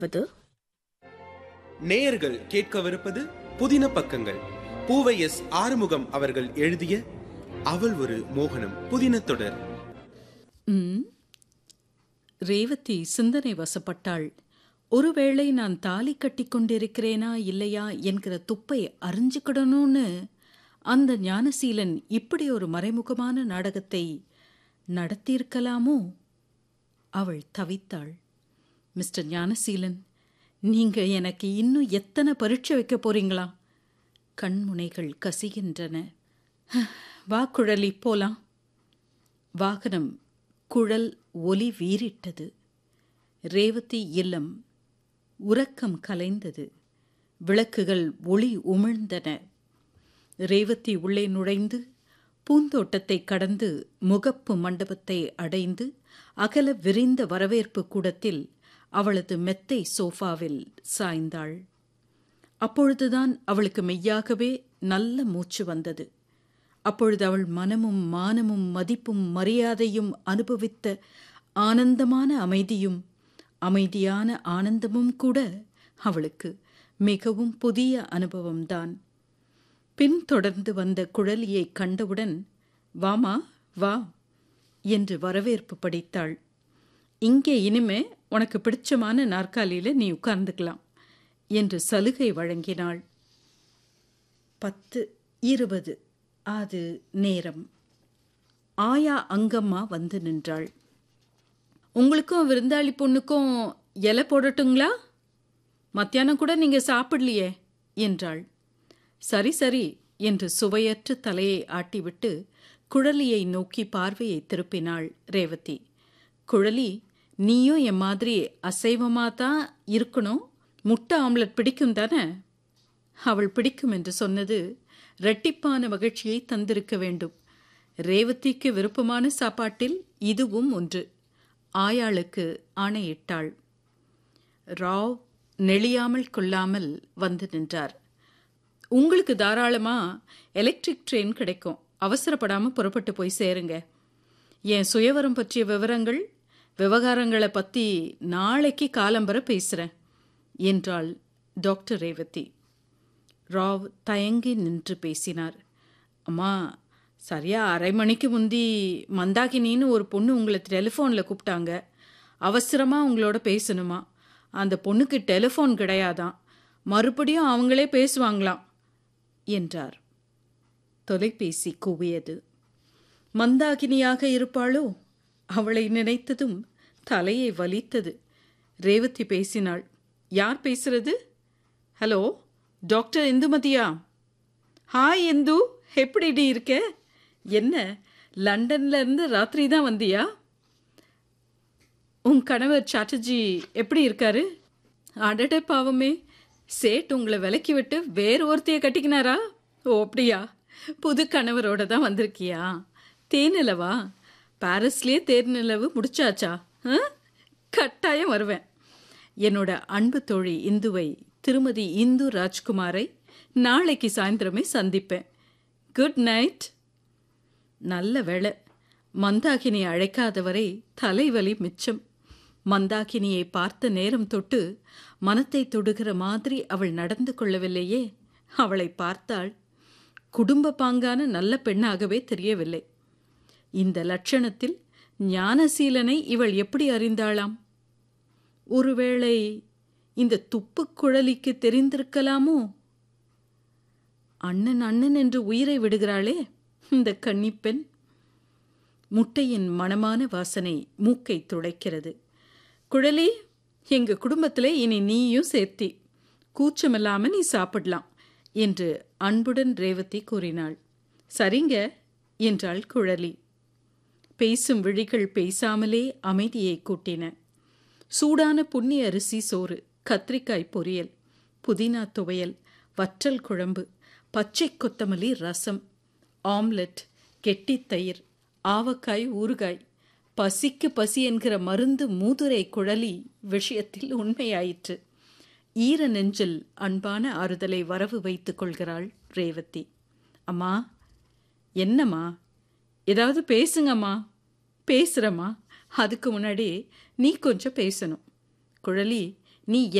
பது நேயர்கள் கேட்கவிருப்பது புதின பக்கங்கள் பூவை எஸ் ஆறுமுகம் அவர்கள் எழுதிய அவள் ஒரு மோகனம் புதின தொடர் ம் ரேவதி சிந்தனை வசப்பட்டாள் ஒருவேளை நான் தாலி கட்டி கொண்டிருக்கிறேனா இல்லையா என்கிற துப்பை அறிஞ்சுக்கிடணும்னு அந்த ஞானசீலன் இப்படி ஒரு மறைமுகமான நாடகத்தை நடத்தியிருக்கலாமோ அவள் தவித்தாள் மிஸ்டர் ஞானசீலன் நீங்க எனக்கு இன்னும் எத்தனை பரீட்சை வைக்க போறீங்களா கண்முனைகள் கசிகின்றன வா குழலி போலாம் வாகனம் குழல் ஒலி வீறிட்டது ரேவதி இல்லம் உறக்கம் கலைந்தது விளக்குகள் ஒளி உமிழ்ந்தன ரேவதி உள்ளே நுழைந்து பூந்தோட்டத்தை கடந்து முகப்பு மண்டபத்தை அடைந்து அகல விரிந்த வரவேற்பு கூடத்தில் அவளது மெத்தை சோஃபாவில் சாய்ந்தாள் அப்பொழுதுதான் அவளுக்கு மெய்யாகவே நல்ல மூச்சு வந்தது அப்பொழுது அவள் மனமும் மானமும் மதிப்பும் மரியாதையும் அனுபவித்த ஆனந்தமான அமைதியும் அமைதியான ஆனந்தமும் கூட அவளுக்கு மிகவும் புதிய அனுபவம்தான் பின்தொடர்ந்து வந்த குழலியை கண்டவுடன் வாமா வா என்று வரவேற்பு படித்தாள் இங்கே இனிமே உனக்கு பிடிச்சமான நாற்காலியில் நீ உட்கார்ந்துக்கலாம் என்று சலுகை வழங்கினாள் பத்து இருபது அது நேரம் ஆயா அங்கம்மா வந்து நின்றாள் உங்களுக்கும் விருந்தாளி பொண்ணுக்கும் இலை போடட்டுங்களா மத்தியானம் கூட நீங்க சாப்பிடலையே என்றாள் சரி சரி என்று சுவையற்ற தலையை ஆட்டிவிட்டு குழலியை நோக்கி பார்வையை திருப்பினாள் ரேவதி குழலி நீயும் என் மாதிரி அசைவமா தான் இருக்கணும் முட்டை ஆம்லெட் பிடிக்கும் தானே அவள் பிடிக்கும் என்று சொன்னது இரட்டிப்பான மகிழ்ச்சியை தந்திருக்க வேண்டும் ரேவதிக்கு விருப்பமான சாப்பாட்டில் இதுவும் ஒன்று ஆயாளுக்கு ஆணையிட்டாள் ராவ் நெளியாமல் கொள்ளாமல் வந்து நின்றார் உங்களுக்கு தாராளமா எலக்ட்ரிக் ட்ரெயின் கிடைக்கும் அவசரப்படாம புறப்பட்டு போய் சேருங்க என் சுயவரம் பற்றிய விவரங்கள் விவகாரங்களை பத்தி நாளைக்கு காலம்பர பேசுறேன் என்றாள் டாக்டர் ரேவதி ராவ் தயங்கி நின்று பேசினார் அம்மா சரியா அரை மணிக்கு முந்தி மந்தாகினின்னு ஒரு பொண்ணு உங்களை டெலிஃபோனில் கூப்பிட்டாங்க அவசரமாக உங்களோட பேசணுமா அந்த பொண்ணுக்கு டெலிஃபோன் கிடையாதான் மறுபடியும் அவங்களே பேசுவாங்களாம் என்றார் தொலைபேசி கூவியது மந்தாகினியாக இருப்பாளோ அவளை நினைத்ததும் தலையை வலித்தது ரேவதி பேசினாள் யார் பேசுறது ஹலோ டாக்டர் இந்துமதியா ஹாய் இந்து எப்படிடி இருக்க என்ன லண்டன்ல இருந்து ராத்திரி தான் வந்தியா உன் கணவர் சாட்டர்ஜி எப்படி இருக்காரு அடட பாவமே சேட் உங்களை விலக்கி விட்டு வேறு ஒருத்தைய கட்டிக்கினாரா ஓ அப்படியா புது கணவரோட தான் வந்திருக்கியா தேனிலவா பாரிஸ்லேயே தேர்நிலவு முடிச்சாச்சா ஆ? கட்டாயம் வருவேன் என்னோட அன்பு தோழி இந்துவை திருமதி இந்து ராஜ்குமாரை நாளைக்கு சாயந்தரமே சந்திப்பேன் குட் நைட் நல்ல வேளை மந்தாகினி அழைக்காதவரை தலைவலி மிச்சம் மந்தாகினியை பார்த்த நேரம் தொட்டு மனத்தை தொடுகிற மாதிரி அவள் நடந்து கொள்ளவில்லையே அவளை பார்த்தாள் குடும்ப பாங்கான நல்ல பெண்ணாகவே தெரியவில்லை இந்த லட்சணத்தில் ஞானசீலனை இவள் எப்படி அறிந்தாளாம் ஒருவேளை இந்த துப்புக் குழலிக்கு தெரிந்திருக்கலாமோ அண்ணன் அண்ணன் என்று உயிரை விடுகிறாளே இந்த கன்னிப்பெண் முட்டையின் மணமான வாசனை மூக்கை துளைக்கிறது குழலி எங்க குடும்பத்துல இனி நீயும் சேர்த்தி கூச்சமில்லாம நீ சாப்பிடலாம் என்று அன்புடன் ரேவதி கூறினாள் சரிங்க என்றாள் குழலி பேசும் விழிகள் பேசாமலே அமைதியை கூட்டின சூடான புண்ணி அரிசி சோறு கத்திரிக்காய் பொரியல் புதினா துவையல் வற்றல் குழம்பு பச்சை கொத்தமல்லி ரசம் ஆம்லெட் கெட்டி தயிர் ஆவக்காய் ஊறுகாய் பசிக்கு பசி என்கிற மருந்து மூதுரை குழலி விஷயத்தில் உண்மையாயிற்று ஈர நெஞ்சில் அன்பான ஆறுதலை வரவு வைத்துக் கொள்கிறாள் ரேவதி அம்மா என்னம்மா ஏதாவது பேசுங்கம்மா பேசுகிறம்மா அதுக்கு முன்னாடி நீ கொஞ்சம் பேசணும் குழலி நீ